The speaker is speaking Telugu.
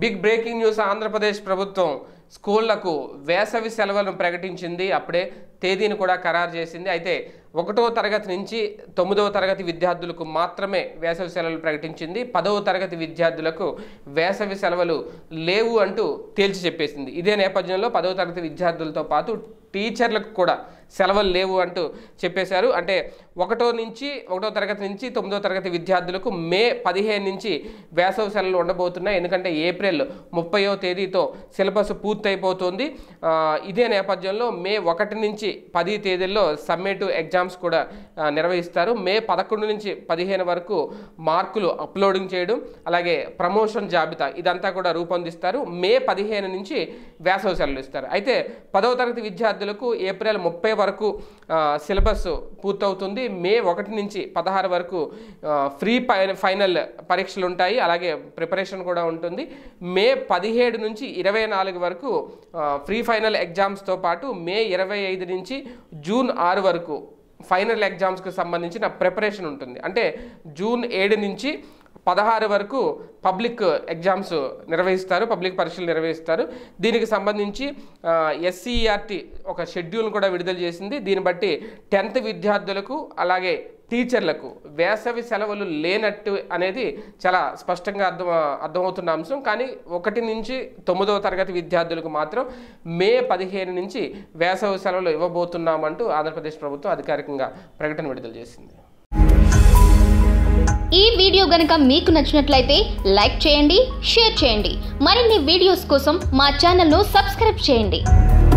బిగ్ బ్రేకింగ్ న్యూస్ ఆంధ్రప్రదేశ్ ప్రభుత్వం స్కూళ్లకు వేసవి సెలవులను ప్రకటించింది అప్పుడే తేదీని కూడా ఖరారు చేసింది అయితే ఒకటో తరగతి నుంచి తొమ్మిదవ తరగతి విద్యార్థులకు మాత్రమే వేసవి సెలవులు ప్రకటించింది పదవ తరగతి విద్యార్థులకు వేసవి సెలవులు లేవు అంటూ తేల్చి చెప్పేసింది ఇదే నేపథ్యంలో పదవ తరగతి విద్యార్థులతో పాటు టీచర్లకు కూడా సెలవులు లేవు అంటూ చెప్పేశారు అంటే ఒకటో నుంచి ఒకటో తరగతి నుంచి తొమ్మిదో తరగతి విద్యార్థులకు మే పదిహేను నుంచి వేసవి సెలవులు ఉండబోతున్నాయి ఎందుకంటే ఏప్రిల్ ముప్పయో తేదీతో సిలబస్ పూర్తయిపోతుంది ఆ, ఇదే నేపథ్యంలో మే ఒకటి నుంచి పది తేదీల్లో సమ్మేటివ్ ఎగ్జామ్స్ కూడా ఆ, నిర్వహిస్తారు మే పదకొండు నుంచి పదిహేను వరకు మార్కులు అప్లోడింగ్ చేయడం అలాగే ప్రమోషన్ జాబితా ఇదంతా కూడా రూపొందిస్తారు మే పదిహేను నుంచి వేసవి సెలవులు ఇస్తారు అయితే పదవ తరగతి విద్యార్థులకు ఏప్రిల్ ముప్పై వరకు ఆ, సిలబస్ పూర్తవుతుంది మే ఒకటి నుంచి పదహారు వరకు ఆ, ఫ్రీ ఫై- ఫైనల్ పరీక్షలు ఉంటాయి అలాగే ప్రిపరేషన్ కూడా ఉంటుంది మే పదిహేడు నుంచి ఇరవై నాలుగు వరకు ఆ, ఫ్రీ ఫైనల్ ఎగ్జామ్స్తో పాటు మే ఇరవై ఐదు నుంచి జూన్ ఆరు వరకు ఫైనల్ ఎగ్జామ్స్కి సంబంధించిన ప్రిపరేషన్ ఉంటుంది అంటే జూన్ ఏడు నుంచి పదహారు వరకు పబ్లిక్ ఎగ్జామ్స్ నిర్వహిస్తారు పబ్లిక్ పరీక్షలు నిర్వహిస్తారు దీనికి సంబంధించి ఎస్సీఆర్టీ ఒక షెడ్యూల్ కూడా విడుదల చేసింది దీన్ని బట్టి టెన్త్ విద్యార్థులకు అలాగే టీచర్లకు వేసవి సెలవులు లేనట్టు అనేది చాలా స్పష్టంగా అర్థం అర్థమవుతున్న అంశం కానీ ఒకటి నుంచి తొమ్మిదవ తరగతి విద్యార్థులకు మాత్రం మే పదిహేను నుంచి వేసవి సెలవులు ఇవ్వబోతున్నామంటూ ఆంధ్రప్రదేశ్ ప్రభుత్వం అధికారికంగా ప్రకటన విడుదల చేసింది ఈ వీడియో గనక మీకు నచ్చినట్లయితే లైక్ చేయండి షేర్ చేయండి మరిన్ని వీడియోస్ కోసం మా ఛానల్ను సబ్స్క్రైబ్ చేయండి